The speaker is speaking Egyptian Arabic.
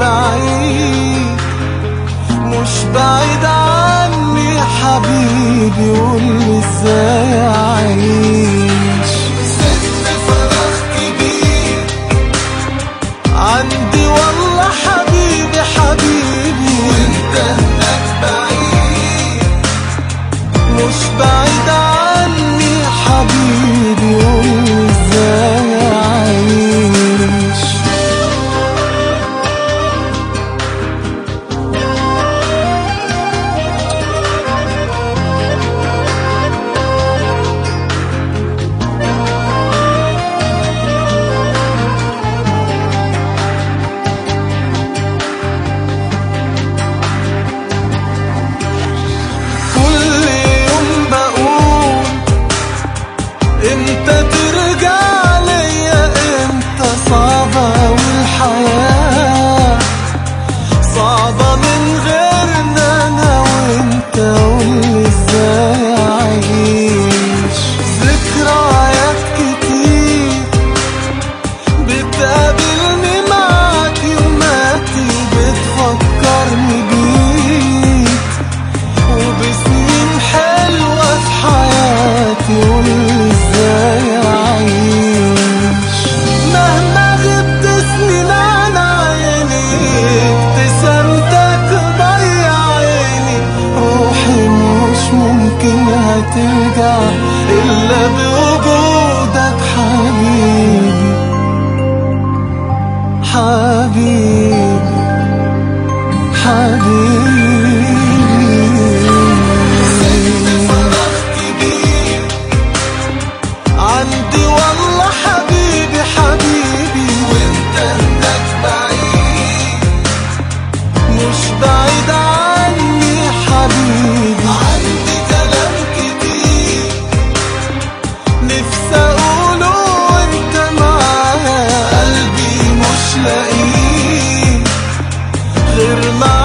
بعيد مش بعيد عني حبيبي قولي ازاي اعيش سن فراغ كبير عندي والله حبيبي حبيبي وانت هناك بعيد مش بعيد عني حبيبي قولي ازاي اعيش كل يوم بقول امتى ترجع ليا امتى صعبة والحياة صعبة من غيرنا انا وانت قولي ازاي اعيش ذكريات كتير بتقابلني معاك يوماتي بتفكرني بيك وبسنين حلوة في حياتي قولي ازاي اعيش مهما غبت سنين عن عيني ابتسامتك ضيع عيني روحي مش ممكن هترجع الا بوجودك حبيبي حبيبي حبيبي عندي والله حبيبي حبيبي وانت هناك بعيد مش بعيد عني حبيبي عندي كلام كتير نفسي اقوله وانت معايا قلبي مش لاقيه غير معاك